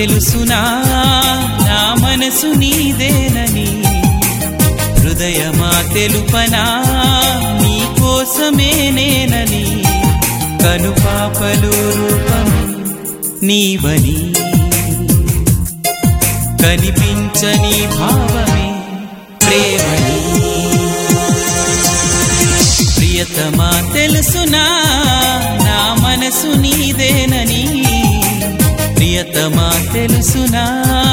తెలుసునా నా మనసు నీదేనని హృదయమా తెలుపనా నీ కోసమే నేనని కనుపాపలు రూపం నీవని కనిపించని భావమే ప్రేమని ప్రియతమా తెలుసునా నా మనసు నీదేనని ప్రియతమా తెలుసునా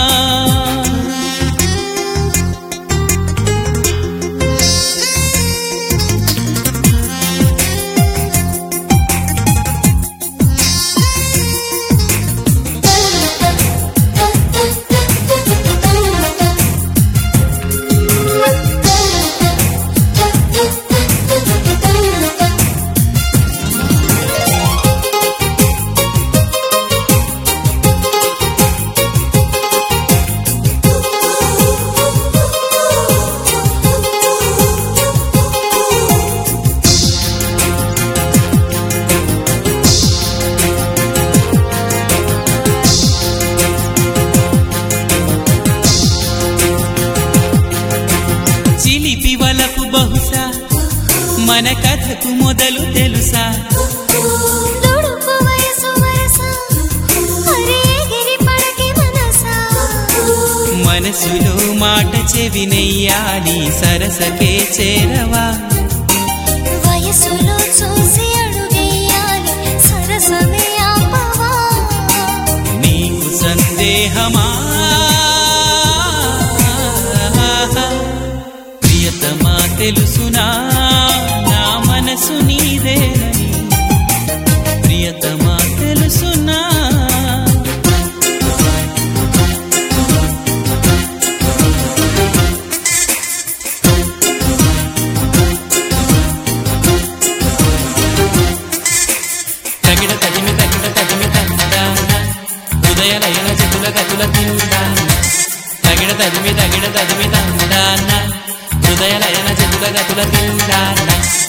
చిలిపి వలపు బహుశా మన కథకు మొదలు తెలుసా తుడుపు వయసు వరస అరే ఎగిరి పడకి మనసా మనసులో మాట చెవినెయ్యాలి సరసకే చేరవా వయసులో చూసి అడుగేయాలి సరసమే ఆపవా నీకు సందేహమా ప్రియతమా తెలుసునా నా మనసు నీదేనని ప్రియతమా తెలుసునా తగిడ తగిమి తగిడ తగిమి తందాన ఉదయ లయన చెతుల గతుల తిందాన తగిడ తదిమి తగిడ తదిమి తందాన ఉదయ లయన చెతుల గతుల తిందాన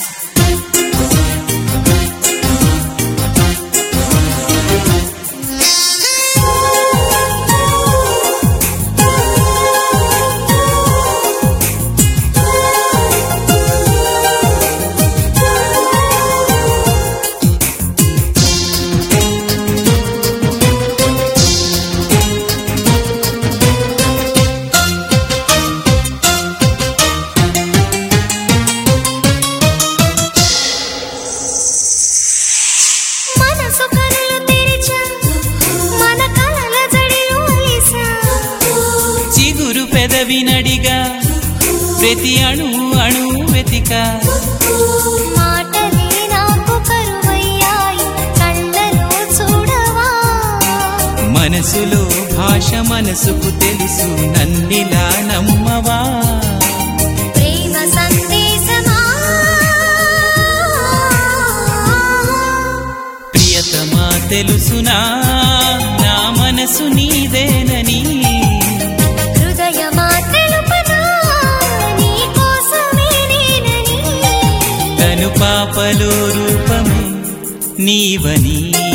మనసు కనులు తెరిచా మన కలల జడిలో అలిసా చిగురు పెదవి నడిగా ప్రతి అణు అణు వెతిక మాటలే నాకు కరువయ్యాయి కళ్ళలో చూడవా మనసులో భాష మనసుకు తెలుసు నన్నిలా నమ్మవా ప్రేమ సందేశమా ప్రియతమా తెలుసునా నా మనసు నీదేనని హృదయమా తెలుపనా నీ కోసమే నేనని కను పాపలో రూపమే నీవని